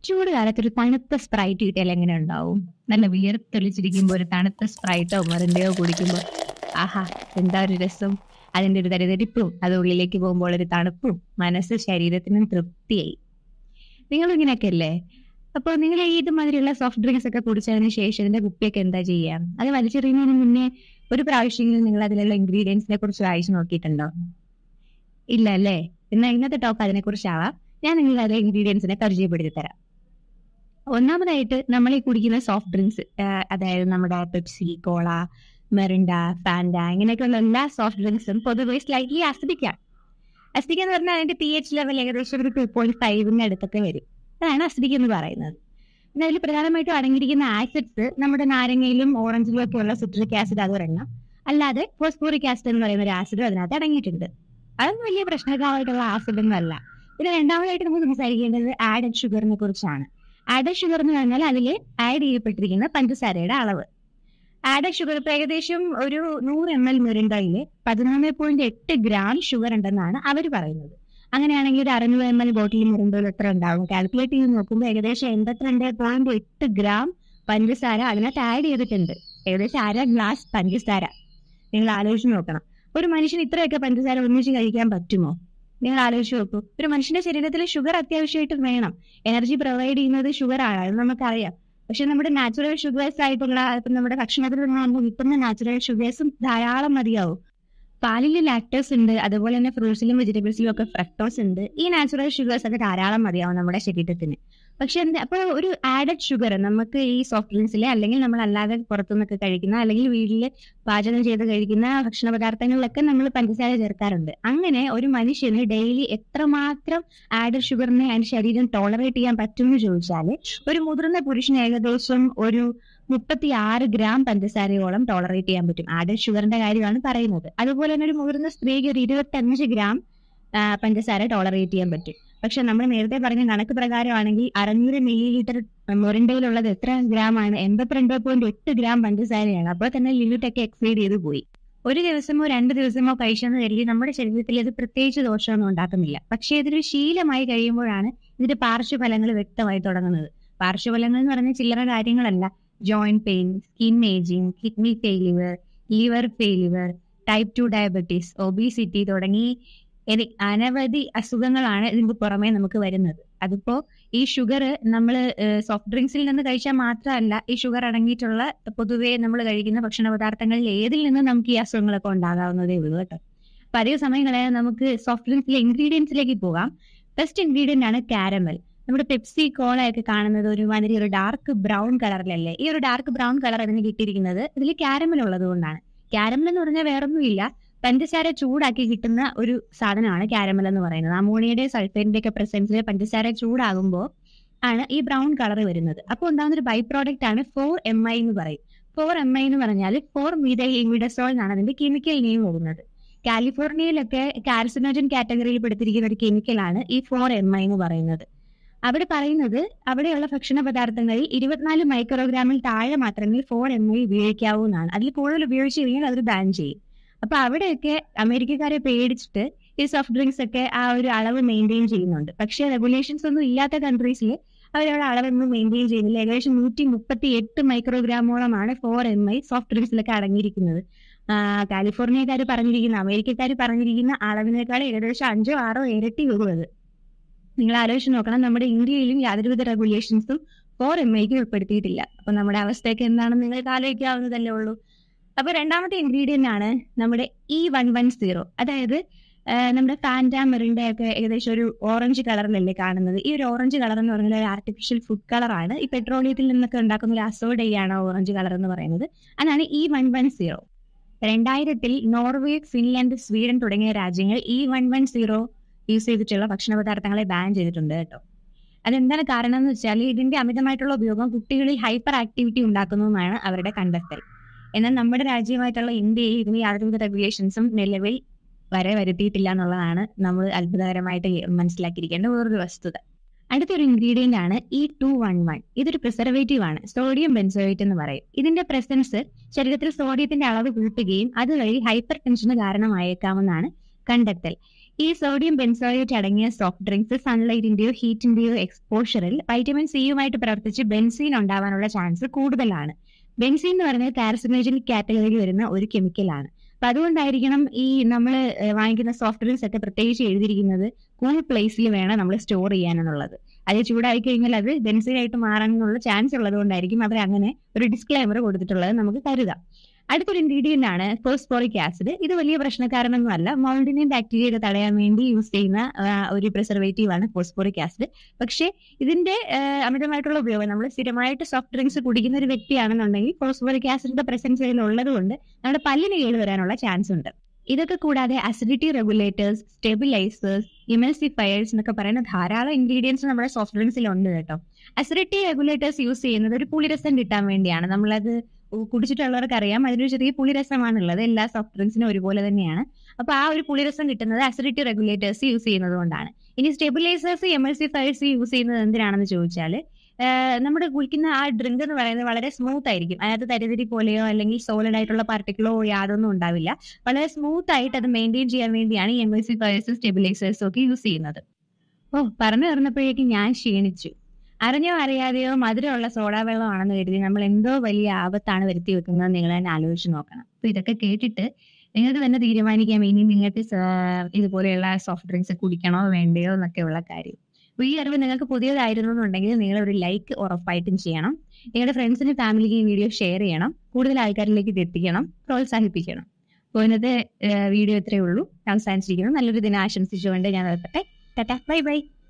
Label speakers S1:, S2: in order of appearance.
S1: ചൂട് കാലത്ത് ഒരു തണുത്ത സ്പ്രൈറ്റ് കിട്ടിയാൽ എങ്ങനെ ഉണ്ടാവും നല്ല വിയർത്തൊളിച്ചിരിക്കുമ്പോൾ ഒരു തണുത്ത സ്പ്രൈറ്റോ മറിന്റെയോ കുടിക്കുമ്പോൾ ആഹാ എന്താ ഒരു രസം അതിന്റെ ഒരു തരിതരിപ്പും അത് ഉള്ളിലേക്ക് പോകുമ്പോൾ ഒരു തണുപ്പും മനസ്സ് ശരീരത്തിനും തൃപ്തിയായി നിങ്ങൾ ഇങ്ങനെയൊക്കെ അല്ലേ അപ്പോൾ നിങ്ങൾ ഈ ഇതുമാതിരിയുള്ള സോഫ്റ്റ് ഡ്രിങ്ക്സ് ഒക്കെ കുടിച്ചതിന് ശേഷം ഇതിന്റെ കുപ്പിയൊക്കെ എന്താ ചെയ്യാം അത് വലിച്ചെറിയുന്നതിന് മുന്നേ ഒരു പ്രാവശ്യമെങ്കിലും നിങ്ങൾ അതിലുള്ള ഇൻഗ്രീഡിയൻസിനെ കുറിച്ച് വായിച്ചു നോക്കിയിട്ടുണ്ടോ ഇല്ല അല്ലേ എന്നാൽ ഇന്നത്തെ ടോക്ക് അതിനെ കുറിച്ചാവാം ഞാൻ നിങ്ങൾക്ക് അതിലെ ഇൻഗ്രീഡിയൻസിനെ പരിചയപ്പെടുത്തി തരാം ഒന്നാമതായിട്ട് നമ്മൾ ഈ കുടിക്കുന്ന സോഫ്റ്റ് ഡ്രിങ്ക്സ് അതായത് നമ്മുടെ പെപ്സി കോള മെറിൻഡ ഫാൻഡ ഇങ്ങനെയൊക്കെയുള്ള എല്ലാ സോഫ്റ്റ് ഡ്രിങ്ക്സും പൊതുവെ സ്ലൈറ്റ്ലി അസിഡിക്കാണ് അസിഡിക് എന്ന് പറഞ്ഞാൽ അതിന്റെ പി എച്ച് ലെവൽ ഏകദേശം ഒരു ടു പോയിന്റ് ഫൈവിന് അടുത്തൊക്കെ വരും അതാണ് അസിഡിക് എന്ന് പറയുന്നത് പിന്നെ അതിൽ പ്രധാനമായിട്ടും അടങ്ങിയിരിക്കുന്ന ആസിഡ്സ് നമ്മുടെ നാരങ്ങയിലും ഓറഞ്ചിലും ഒക്കെ ഉള്ള സിട്രിക് ആസിഡ് അത് ഒരെണ്ണം അല്ലാതെ ഫോസ്ഫോറിക് ആസിഡ് എന്ന് പറയുന്ന ഒരു ആസിഡും അതിനകത്ത് അടങ്ങിയിട്ടുണ്ട് അതൊന്നും വലിയ പ്രശ്നക്കാരായിട്ടുള്ള ആസിഡ് ഒന്നും അല്ല പിന്നെ രണ്ടാമതായിട്ട് നമുക്ക് സംസാരിക്കേണ്ടത് ആഡഡ് ഷുഗറിനെ കുറിച്ചാണ് ആഡഡ് ഷുഗർ എന്ന് പറഞ്ഞാൽ അതിൽ ആഡ് ചെയ്യപ്പെട്ടിരിക്കുന്ന പഞ്ചസാരയുടെ അളവ് ആഡഡ് ഷുഗർ ഇപ്പൊ ഏകദേശം ഒരു നൂറ് എം എൽ മിറിൻഡയിൽ പതിനൊന്ന് പോയിന്റ് എട്ട് ഗ്രാം ഷുഗർ ഉണ്ടെന്നാണ് അവർ പറയുന്നത് അങ്ങനെയാണെങ്കിൽ ഒരു അറുന്നൂറ് എം എൽ ബോട്ടിൽ മിറിൻഡയിൽ എത്ര ഉണ്ടാവും കാൽക്കുലേറ്റ് ചെയ്ത് നോക്കുമ്പോൾ ഏകദേശം എൺപത്തിരണ്ട് പോയിന്റ് എട്ട് ഗ്രാം പഞ്ചസാര അതിനകത്ത് ആഡ് ചെയ്തിട്ടുണ്ട് ഏകദേശം അര ഗ്ലാസ് പഞ്ചസാര നിങ്ങൾ ആലോചിച്ച് നോക്കണം ഒരു മനുഷ്യന് ഇത്രയൊക്കെ പഞ്ചസാര ഒന്നിച്ച് കഴിക്കാൻ പറ്റുമോ നിങ്ങൾ ആലോചിച്ച് നോക്കൂ ഒരു മനുഷ്യന്റെ ശരീരത്തിൽ ഷുഗർ അത്യാവശ്യമായിട്ട് വേണം എനർജി പ്രൊവൈഡ് ചെയ്യുന്നത് ഷുഗർ ആണ് അത് നമുക്കറിയാം പക്ഷെ നമ്മുടെ നാച്ചുറൽ ഷുഗേഴ്സ് ആയിട്ടുള്ള ഇപ്പൊ നമ്മുടെ ഭക്ഷണത്തിൽ നിന്ന് നമുക്ക് കിട്ടുന്ന നാച്ചുറൽ ഷുഗേഴ്സും ധാരാളം മതിയാവും പാലിൽ ലാക്ടോസ് ഉണ്ട് അതുപോലെ തന്നെ ഫ്രൂട്ട്സിലും വെജിറ്റബിൾസിലും ഒക്കെ ഫ്രക്ടോസ് ഉണ്ട് ഈ നാച്ചുറൽ ഷുഗേഴ്സ് ഒക്കെ ധാരാളം മതിയാവും നമ്മുടെ ശരീരത്തിന് പക്ഷെ എന്താ അപ്പോൾ ഒരു ആഡഡ് ഷുഗർ നമുക്ക് ഈ സോഫ്റ്റ് ഡ്രിങ്ക്സിലെ അല്ലെങ്കിൽ നമ്മൾ അല്ലാതെ പുറത്തുനിന്നൊക്കെ കഴിക്കുന്ന അല്ലെങ്കിൽ വീട്ടിൽ പാചകം ചെയ്ത് കഴിക്കുന്ന ഭക്ഷണ പദാർത്ഥങ്ങളിലൊക്കെ നമ്മൾ പഞ്ചസാര ചേർക്കാറുണ്ട് അങ്ങനെ ഒരു മനുഷ്യന് ഡെയിലി എത്രമാത്രം ആഡഡ് ഷുഗറിനെ അതിന്റെ ശരീരം ടോളറേറ്റ് ചെയ്യാൻ പറ്റും എന്ന് ചോദിച്ചാൽ ഒരു മുതിർന്ന പുരുഷന് ഏകദേശം ഒരു മുപ്പത്തി ആറ് ഗ്രാം പഞ്ചസാരയോളം ടോളറേറ്റ് ചെയ്യാൻ പറ്റും ആഡഡ് ഷുഗറിന്റെ കാര്യമാണ് പറയുന്നത് അതുപോലെ തന്നെ ഒരു മുതിർന്ന സ്ത്രീക്ക് ഒരു ഇരുപത്തഞ്ച് ഗ്രാം ആ, പഞ്ചസാര ടോളറേറ്റ് ചെയ്യാൻ പറ്റും പക്ഷെ നമ്മൾ നേരത്തെ പറഞ്ഞ കണക്ക് പ്രകാരമാണെങ്കിൽ അറുന്നൂറ് മില്ലി ലിറ്റർ മൊറിൻഡയിലുള്ളത് എത്ര ഗ്രാം ആണ് എൺപത്തിരണ്ട് പോയിന്റ് എട്ട് ഗ്രാം പഞ്ചസാരയാണ് അപ്പോൾ തന്നെ ലിമിറ്റ് ഒക്കെ എക്സീഡ് ചെയ്ത് പോയി ഒരു ദിവസമോ രണ്ട് ദിവസമോ കഴിച്ചെന്ന് കരുതി നമ്മുടെ ശരീരത്തിൽ ഇത് പ്രത്യേകിച്ച് ദോഷമൊന്നും ഉണ്ടാക്കുന്നില്ല പക്ഷേ ഇതൊരു ശീലമായി കഴിയുമ്പോഴാണ് ഇതിന്റെ പാർശ്വഫലങ്ങൾ വ്യക്തമായി തുടങ്ങുന്നത് പാർശ്വഫലങ്ങൾ എന്ന് പറഞ്ഞ ചില്ലറ കാര്യങ്ങളല്ല joint pain skin ageing kidney failure liver failure type two diabetes obesity തുടങ്ങി എനി- അനവധി അസുഖങ്ങളാണ് ഇതിന് പുറമെ നമുക്ക് വരുന്നത് അതിപ്പോ ഈ ഷുഗർ നമ്മൾ സോഫ്റ്റ് ഡ്രിങ്ക്സിൽ നിന്ന് കഴിച്ചാൽ മാത്രമല്ല ഈ ഷുഗർ അടങ്ങിയിട്ടുള്ള പൊതുവെ നമ്മൾ കഴിക്കുന്ന ഭക്ഷണ പദാർത്ഥങ്ങളിൽ ഏതിൽ നിന്ന് നമുക്ക് ഈ അസുഖങ്ങളൊക്കെ ഉണ്ടാകാവുന്നതേ ഉള്ളൂ കേട്ടോ അപ്പൊ അധിക സമയം കളയാതെ നമുക്ക് സോഫ്റ്റ് ഡ്രിങ്ക്സിലെ ഇൻഗ്രീഡിയൻസിലേക്ക് പോകാം ഫസ്റ്റ് ഇൻഗ്രീഡിയന്റ് ആണ് കാരമൽ നമ്മുടെ പെപ്സി കോള ഒക്കെ കാണുന്നത് ഒരു മാതിരി ഒരു ഡാർക്ക് ബ്രൗൺ കളറിലല്ലേ ഈ ഒരു ഡാർക്ക് ബ്രൗൺ കളർ അതിന് കിട്ടിയിരിക്കുന്നത് ഇതിൽ കാരമൽ ഉള്ളത് കൊണ്ടാണ് കാരമൽ എന്ന് പറഞ്ഞാൽ വേറൊന്നുമില്ല പഞ്ചസാര ചൂടാക്കി കിട്ടുന്ന ഒരു സാധനമാണ് കാരമൽ എന്ന് പറയുന്നത് അമോണിയയുടെ സൾഫേറ്റിന്റെ ഒക്കെ പ്രസൻസിൽ പഞ്ചസാര ചൂടാകുമ്പോൾ ആണ് ഈ ബ്രൗൺ കളർ വരുന്നത് അപ്പോൾ ഉണ്ടാകുന്ന ഒരു ബൈ പ്രോഡക്റ്റ് ആണ് ഫോർ എം ഐ എന്ന് പറയും ഫോർ എം ഐ എന്ന് പറഞ്ഞാൽ ഫോർ മീതൈൽ ഇമിഡസോൾ എന്നാണ് അതിന്റെ കെമിക്കൽ നെയിം വരുന്നത് കാലിഫോർണിയയിലൊക്കെ കാർസിനോജൻ കാറ്റഗറിയിൽ പെടുത്തിരിക്കുന്ന ഒരു കെമിക്കലാണ് ഈ ഫോർ എം ഐ എന്ന് പറയുന്നത് അവിടെ പറയുന്നത് അവിടെയുള്ള ഭക്ഷണ പദാർത്ഥങ്ങളിൽ ഇരുപത്തിനാല് മൈക്രോഗ്രാമിൽ താഴെ മാത്രമേ ഫോർ എം ഐ ഉപയോഗിക്കാവൂ എന്നാണ് അതിൽ കൂടുതൽ ഉപയോഗിച്ച് കഴിഞ്ഞാൽ അത് ബാൻ ചെയ്യും അപ്പൊ അവിടെയൊക്കെ അമേരിക്കക്കാരെ പേടിച്ചിട്ട് ഈ സോഫ്റ്റ് ഡ്രിങ്ക്സ് ഒക്കെ ആ ഒരു അളവ് മെയിൻറ്റെയിൻ ചെയ്യുന്നുണ്ട് പക്ഷേ റെഗുലേഷൻസ് ഒന്നും ഇല്ലാത്ത കൺട്രീസിൽ അവരവിടെ അളവൊന്നും മെയിൻറ്റെയിൻ ചെയ്യുന്നില്ല ഏകദേശം നൂറ്റി മുപ്പത്തി എട്ട് മൈക്രോഗ്രാമോളമാണ് ഫോർ എം ഐ സോഫ്റ്റ് ഡ്രിങ്ക്സിലൊക്കെ അടങ്ങിയിരിക്കുന്നത് കാലിഫോർണിയക്കാർ പറഞ്ഞിരിക്കുന്ന അമേരിക്കക്കാർ പറഞ്ഞിരിക്കുന്ന അളവിനേക്കാൾ ഏകദേശം അഞ്ചോ ആറോ ഇരട്ടി വരുന്നത് നിങ്ങൾ ആലോചിച്ച് നോക്കണം നമ്മുടെ ഇന്ത്യയിലും യാതൊരുവിധ റെഗുലേഷൻസും ഫോർ എം ഐക്ക് ഉൾപ്പെടുത്തിയിട്ടില്ല അപ്പൊ നമ്മുടെ അവസ്ഥയൊക്കെ എന്താണെന്ന് നിങ്ങൾക്ക് ആലോചിക്കാവുന്നതല്ലേ ഉള്ളൂ അപ്പൊ രണ്ടാമത്തെ ഇൻഗ്രീഡിയന്റ് ആണ് നമ്മുടെ ഇ വൺ വൺ സീറോ അതായത് ആ, നമ്മുടെ ഫാൻറ്റ മെറിൻഡ ഒക്കെ ഏകദേശം ഒരു ഓറഞ്ച് കളറിലല്ലേ കാണുന്നത് ഈ ഒരു ഓറഞ്ച് കളർ എന്ന് പറഞ്ഞാൽ ഒരു ആർട്ടിഫിഷ്യൽ ഫുഡ് കളറാണ് ഈ പെട്രോളിയത്തിൽ നിന്നൊക്കെ ഉണ്ടാക്കുന്ന ഒരു അസോഡയാണ് ഓറഞ്ച് കളർ എന്ന് പറയുന്നത് അതാണ് ഇ വൺ വൺ സീറോ രണ്ടായിരത്തിൽ നോർവേ ഫിൻലാൻഡ് സ്വീഡൻ തുടങ്ങിയ രാജ്യങ്ങൾ E one one zero use ചെയ്തിട്ടുള്ള ഭക്ഷണ പദാർത്ഥങ്ങളെ ബാൻ ചെയ്തിട്ടുണ്ട് കേട്ടോ അതെന്താണ് കാരണം എന്ന് വെച്ചാൽ ഇതിന്റെ അമിതമായിട്ടുള്ള ഉപയോഗം കുട്ടികളിൽ ഹൈപ്പർ ആക്ടിവിറ്റി ഉണ്ടാക്കുന്നതുമാണ് അവരുടെ കണ്ടെത്തൽ എന്നാൽ നമ്മുടെ രാജ്യമായിട്ടുള്ള ഇന്ത്യയിൽ ഇതിന് യാതൊരുവിധ റെഗുലേഷൻസും നിലവിൽ വരെ വരുത്തിയിട്ടില്ല എന്നുള്ളതാണ് നമ്മൾ അത്ഭുതകരമായിട്ട് മനസ്സിലാക്കിയിരിക്കേണ്ട വേറൊരു വസ്തുത അടുത്തൊരു ഇൻഗ്രീഡിയന്റ് ആണ് ഇ ടു വൺ വൺ ഇതൊരു പ്രിസർവേറ്റീവ് ആണ് സോഡിയം ബെൻസോയേറ്റ് എന്ന് പറയും ഇതിന്റെ പ്രസൻസ് ശരീരത്തിൽ സോഡിയത്തിന്റെ അളവ് കൂട്ടുകയും അതുവഴി ഹൈപ്പർ ടെൻഷന് കാരണമായേക്കാമെന്നാണ് കണ്ടെത്തൽ ഈ സോഡിയം ബെൻസോയേറ്റ് അടങ്ങിയ സോഫ്റ്റ് ഡ്രിങ്ക്സ് സൺലൈറ്റിന്റെയോ ഹീറ്റിന്റെയോ എക്സ്പോഷറിൽ വൈറ്റമിൻ സിയുമായിട്ട് പ്രവർത്തിച്ച് ബെൻസീൻ ഉണ്ടാവാനുള്ള ചാൻസ് കൂടുതലാണ് ബെൻസീൻ എന്ന് പറയുന്നത് കാർസിനോജനിക് കാറ്റഗറിയിൽ വരുന്ന ഒരു കെമിക്കലാണ് അപ്പൊ അതുകൊണ്ടായിരിക്കണം ഈ നമ്മൾ വാങ്ങിക്കുന്ന സോഫ്റ്റ് ഡ്രിങ്ക്സ് ഒക്കെ പ്രത്യേകിച്ച് എഴുതിയിരിക്കുന്നത് കൂൾ പ്ലേസിൽ വേണം നമ്മൾ സ്റ്റോർ ചെയ്യാനെന്നുള്ളത് അത് ചൂടായി കഴിഞ്ഞാൽ അത് ബെൻസീൻ ആയിട്ട് മാറാനുള്ള ചാൻസ് ഉള്ളത് കൊണ്ടായിരിക്കും അവർ അങ്ങനെ ഒരു ഡിസ്ക്ലൈമർ കൊടുത്തിട്ടുള്ളത് നമുക്ക് കരുതാം അടുത്തൊരു ഇൻഗ്രീഡിയന്റ് ആണ് ഫോസ്ഫോറിക് ആസിഡ് ഇത് വലിയ പ്രശ്നക്കാരനൊന്നും അല്ല മോൾഡിനെയും ബാക്ടീരിയയൊക്കെ തടയാൻ വേണ്ടി യൂസ് ചെയ്യുന്ന ആ, ഒരു പ്രിസർവേറ്റീവ് ആണ് ഫോസ്ഫോറിക് ആസിഡ് പക്ഷേ ഇതിന്റെ ആ, അമിതമായിട്ടുള്ള ഉപയോഗം നമ്മൾ സ്ഥിരമായിട്ട് സോഫ്റ്റ് ഡ്രിങ്ക്സ് കുടിക്കുന്ന ഒരു വ്യക്തിയാണെന്നുണ്ടെങ്കിൽ ഫോസ്ഫോറിക് ആസിഡിന്റെ പ്രസൻസ് ഇതിൽ ഉള്ളത് കൊണ്ട് നമ്മുടെ പല്ലിന് കേട് വരാനുള്ള ചാൻസ് ഉണ്ട് ഇതൊക്കെ കൂടാതെ അസിഡിറ്റി റെഗുലേറ്റേഴ്സ് സ്റ്റെബിലൈസേഴ്സ് ഇമൽസിഫയേഴ്സ് എന്നൊക്കെ പറയുന്ന ധാരാളം ഇൻഗ്രീഡിയൻസ് നമ്മുടെ സോഫ്റ്റ് ഡ്രിങ്ക്സിൽ ഉണ്ട് കേട്ടോ അസിഡിറ്റി റെഗുലേറ്റേഴ്സ് യൂസ് ചെയ്യുന്നത് ഒരു പുളിരസം കിട്ടാൻ വേണ്ടിയാണ് നമ്മളത് കുടിച്ചിട്ടുള്ളവർക്ക് അറിയാം അതിനൊരു ചെറിയ പുളിരസമാണുള്ളത് എല്ലാ സോഫ്റ്റ് ഡ്രിങ്ക്സിനും ഒരുപോലെ തന്നെയാണ് അപ്പൊ ആ ഒരു പുളിരസം കിട്ടുന്നത് അസിഡിറ്റി റെഗുലേറ്റേഴ്സ് യൂസ് ചെയ്യുന്നത് കൊണ്ടാണ് ഇനി സ്റ്റെബിലൈസേഴ്സ് എമൽസിഫയേഴ്സ് യൂസ് ചെയ്യുന്നത് എന്തിനാണെന്ന് ചോദിച്ചാൽ നമ്മുടെ കുടിക്കുന്ന ആ ഡ്രിങ്ക് എന്ന് പറയുന്നത് വളരെ സ്മൂത്ത് ആയിരിക്കും അതിനകത്ത് തരിതരി പോലെയോ അല്ലെങ്കിൽ സോളിഡ് ആയിട്ടുള്ള പാർട്ടിക്കിളോ യാതൊന്നും ഉണ്ടാവില്ല വളരെ സ്മൂത്ത് ആയിട്ട് അത് മെയിൻറ്റെയിൻ ചെയ്യാൻ വേണ്ടിയാണ് ഈ എമൽസിഫയേഴ്സും സ്റ്റെബിലൈസേഴ്സും ഒക്കെ യൂസ് ചെയ്യുന്നത് ഓ പറഞ്ഞു തീർന്നപ്പോഴേക്കും ഞാൻ ക്ഷീണിച്ചു അറിഞ്ഞോ അറിയാതെയോ മധുരമുള്ള സോഡാ വെള്ളമാണെന്ന് കരുതി നമ്മൾ എന്തോ വലിയ ആപത്താണ് വരുത്തി വെക്കുന്നത് നിങ്ങൾ തന്നെ ആലോചിച്ച് നോക്കണം അപ്പൊ ഇതൊക്കെ കേട്ടിട്ട് നിങ്ങൾക്ക് തന്നെ തീരുമാനിക്കാം ഇനി നിങ്ങൾക്ക് സ- ഇതുപോലെയുള്ള സോഫ്റ്റ് ഡ്രിങ്ക്സ് കുടിക്കണോ വേണ്ടയോ എന്നൊക്കെയുള്ള കാര്യം അപ്പൊ ഈ അറിവ് നിങ്ങൾക്ക് പുതിയതായിരുന്നു എന്നുണ്ടെങ്കിൽ നിങ്ങൾ ഒരു ലൈക്ക് ഉറപ്പായിട്ടും ചെയ്യണം നിങ്ങളുടെ ഫ്രണ്ട്സിനും ഫാമിലിക്ക് ഈ വീഡിയോ ഷെയർ ചെയ്യണം കൂടുതൽ ആൾക്കാരിലേക്ക് ഇത് എത്തിക്കണം പ്രോത്സാഹിപ്പിക്കണം അപ്പോൾ ഇന്നത്തെ വീഡിയോ ഇത്രയേ ഉള്ളൂ അവസാനിച്ചിരിക്കുന്നു നല്ലൊരു ദിനം ആശംസിച്ചുകൊണ്ട് ഞാൻ നിർത്തട്ടെ ടാറ്റ ബൈ ബൈ